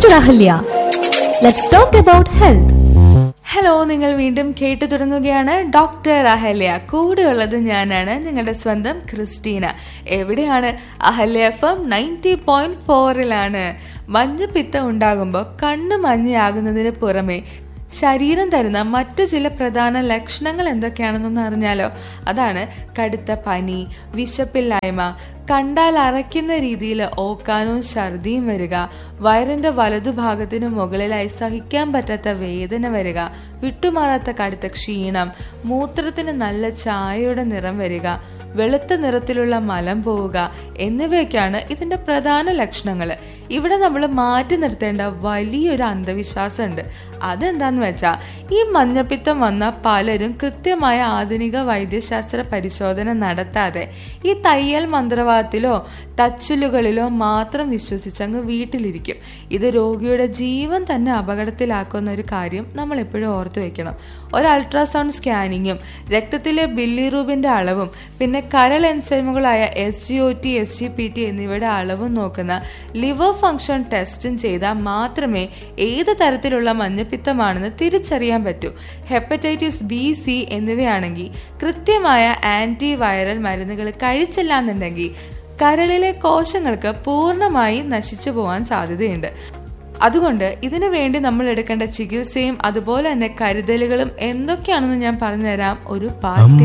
doctor Ahalya let's talk about health hello നിങ്ങൾ വീണ്ടും കേട്ടു തുടങ്ങുകയാണ് ഡോക്ടർ അഹല്യ കൂടെയുള്ളത് ഞാനാണ് നിങ്ങളുടെ സ്വന്തം ക്രിസ്റ്റീന എവിടെയാണ് Ahalya F M ninety point ഫോറിലാണ് മഞ്ഞപ്പിത്തം ഉണ്ടാകുമ്പോൾ കണ്ണ് മഞ്ഞയാകുന്നതിന് പുറമെ ശരീരം തരുന്ന മറ്റു ചില പ്രധാന ലക്ഷണങ്ങൾ എന്തൊക്കെയാണെന്നൊന്ന് അറിഞ്ഞാലോ അതാണ് കടുത്ത പനി വിശപ്പില്ലായ്മ കണ്ടാൽ അറയ്ക്കുന്ന രീതിയിൽ ഓക്കാനോ ഛർദിയും വരിക വയറിന്റെ വലതുഭാഗത്തിനു മുകളിലായി സഹിക്കാൻ പറ്റാത്ത വേദന വരിക വിട്ടുമാറാത്ത കടുത്ത ക്ഷീണം മൂത്രത്തിന് നല്ല ചായയുടെ നിറം വരിക വെളുത്ത നിറത്തിലുള്ള മലം പോവുക എന്നിവയൊക്കെയാണ് ഇതിന്റെ പ്രധാന ലക്ഷണങ്ങൾ ഇവിടെ നമ്മൾ മാറ്റി നിർത്തേണ്ട വലിയൊരു അന്ധവിശ്വാസമുണ്ട് അതെന്താന്ന് വെച്ചാൽ ഈ മഞ്ഞപ്പിത്തം വന്ന പലരും കൃത്യമായ ആധുനിക വൈദ്യശാസ്ത്ര പരിശോധന നടത്താതെ ഈ തയ്യൽ മന്ത്രവാദത്തിലോ ടച്ചിലുകളിലോ മാത്രം വിശ്വസിച്ചങ്ങ് വീട്ടിലിരിക്കും ഇത് രോഗിയുടെ ജീവൻ തന്നെ അപകടത്തിലാക്കുന്ന ഒരു കാര്യം നമ്മൾ എപ്പോഴും ഓർത്തു വെക്കണം ഒരു അൾട്രാസൗണ്ട് സ്കാനിങ്ങും രക്തത്തിലെ ബില്ലിറൂബിന്റെ അളവും പിന്നെ കരൾ എൻസൈമുകളായ S G O T S G P T എന്നിവയുടെ അളവും നോക്കുന്ന ലിവർ ഫംഗ്ഷൻ ടെസ്റ്റും ചെയ്താൽ മാത്രമേ ഏത് തരത്തിലുള്ള മഞ്ഞപ്പിത്തമാണെന്ന് തിരിച്ചറിയാൻ പറ്റൂ ഹെപ്പറ്റൈറ്റിസ് ബി സി എന്നിവയാണെങ്കിൽ കൃത്യമായ ആന്റി വൈറൽ മരുന്നുകൾ കഴിച്ചില്ല എന്നുണ്ടെങ്കിൽ കരളിലെ കോശങ്ങൾക്ക് പൂർണ്ണമായി നശിച്ചു പോകാൻ സാധ്യതയുണ്ട് അതുകൊണ്ട് ഇതിനു വേണ്ടി നമ്മൾ എടുക്കേണ്ട ചികിത്സയും അതുപോലെ തന്നെ കരുതലുകളും എന്തൊക്കെയാണെന്ന് ഞാൻ പറഞ്ഞുതരാം ഒരു പാർട്ടി